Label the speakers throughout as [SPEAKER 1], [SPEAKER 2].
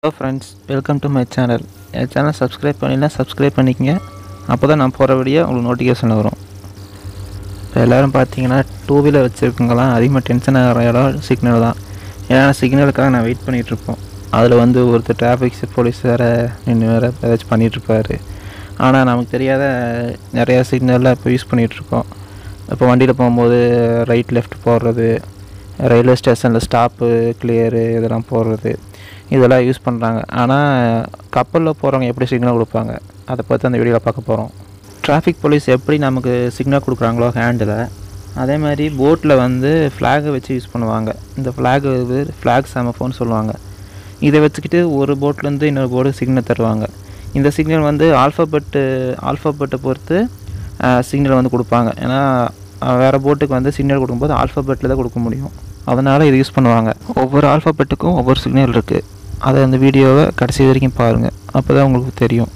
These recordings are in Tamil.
[SPEAKER 1] hello friends welcome to my channel என் சேனல் சப்ஸ்கிரைப் பண்ணினா சப்ஸ்கிரைப் பண்ணிக்கங்க அப்போ தான் நான் போகிற வீடியோ உங்களுக்கு நோட்டிஃபிகேஷன் வரும் இப்போ எல்லோரும் பார்த்தீங்கன்னா டூ வீலர் வச்சுருக்கவங்களாம் அதிகமாக டென்ஷன் ஆகிற இடம் சிக்னல் தான் ஏன்னா சிக்னலுக்காக நான் வெயிட் பண்ணிகிட்ருப்போம் அதில் வந்து ஒருத்தர் டிராஃபிக் போலீஸ் வேறு நின்று வேறு ஏதாச்சும் பண்ணிகிட்ருப்பாரு ஆனால் நமக்கு தெரியாத நிறையா சிக்னலில் இப்போ யூஸ் பண்ணிகிட்ருக்கோம் இப்போ வண்டியில் போகும்போது ரைட் லெஃப்ட் போடுறது ரயில்வே ஸ்டேஷனில் ஸ்டாப்பு கிளியரு இதெல்லாம் போடுறது இதெல்லாம் யூஸ் பண்ணுறாங்க ஆனால் கப்பலில் போகிறவங்க எப்படி சிக்னல் கொடுப்பாங்க அதை பற்றி அந்த வீடியோவில் பார்க்க போகிறோம் டிராஃபிக் போலீஸ் எப்படி நமக்கு சிக்னல் கொடுக்குறாங்களோ ஹேண்டில் அதே மாதிரி போட்டில் வந்து ஃப்ளாகை வச்சு யூஸ் பண்ணுவாங்க இந்த ஃப்ளாக் வந்து ஃப்ளாக் செமஃபோன்னு சொல்லுவாங்க இதை வச்சுக்கிட்டு ஒரு போட்லேருந்து இன்னொரு போர்டு சிக்னல் தருவாங்க இந்த சிக்னல் வந்து ஆல்ஃபபெட்டு ஆல்ஃபபெட்டை பொறுத்து சிக்னல் வந்து கொடுப்பாங்க ஏன்னா வேறு போட்டுக்கு வந்து சிக்னல் கொடுக்கும்போது ஆல்ஃபபெட்டில் தான் கொடுக்க முடியும் அதனால் இது யூஸ் பண்ணுவாங்க ஒவ்வொரு ஆல்ஃபபெட்டுக்கும் ஒவ்வொரு சிக்னல் இருக்குது அதை அந்த வீடியோவை கடைசி வரைக்கும் பாருங்கள் அப்போ தான் உங்களுக்கு தெரியும்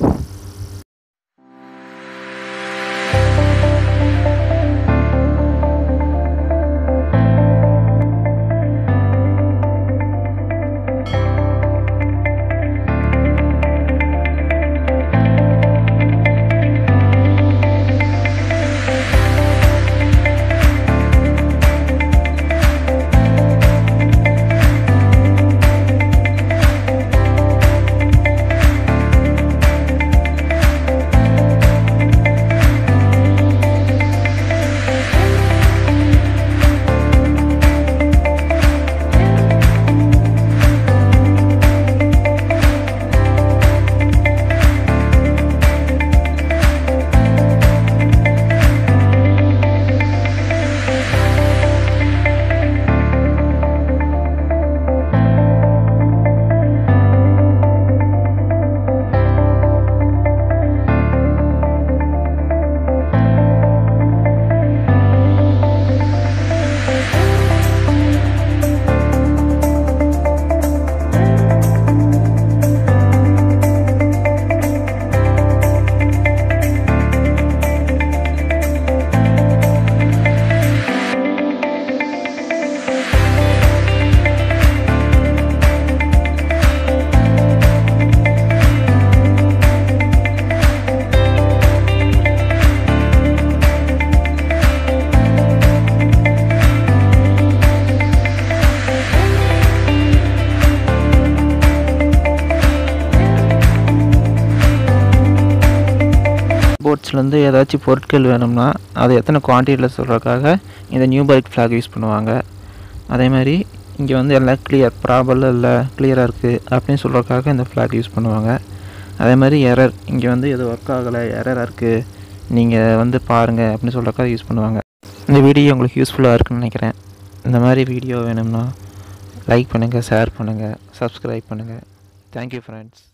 [SPEAKER 1] போட்ஸ்லேருந்து ஏதாச்சும் பொருட்கள் வேணும்னா அது எத்தனை குவான்டிட்டியில் சொல்கிறதுக்காக இந்த நியூ பைக் ஃப்ளாக் யூஸ் பண்ணுவாங்க அதே மாதிரி இங்கே வந்து எல்லாம் கிளியர் ப்ராப்ளம் இல்லை கிளியராக இருக்குது அப்படின்னு சொல்கிறதுக்காக இந்த ஃப்ளாக் யூஸ் பண்ணுவாங்க அதே மாதிரி எரர் இங்கே வந்து எதுவும் ஒர்க் ஆகலை எரராக இருக்குது நீங்கள் வந்து பாருங்கள் அப்படின்னு சொல்கிறக்காக யூஸ் பண்ணுவாங்க இந்த வீடியோ உங்களுக்கு யூஸ்ஃபுல்லாக இருக்குன்னு நினைக்கிறேன் இந்த மாதிரி வீடியோ வேணும்னா லைக் பண்ணுங்கள் ஷேர் பண்ணுங்கள் சப்ஸ்கிரைப் பண்ணுங்கள் தேங்க்யூ ஃப்ரெண்ட்ஸ்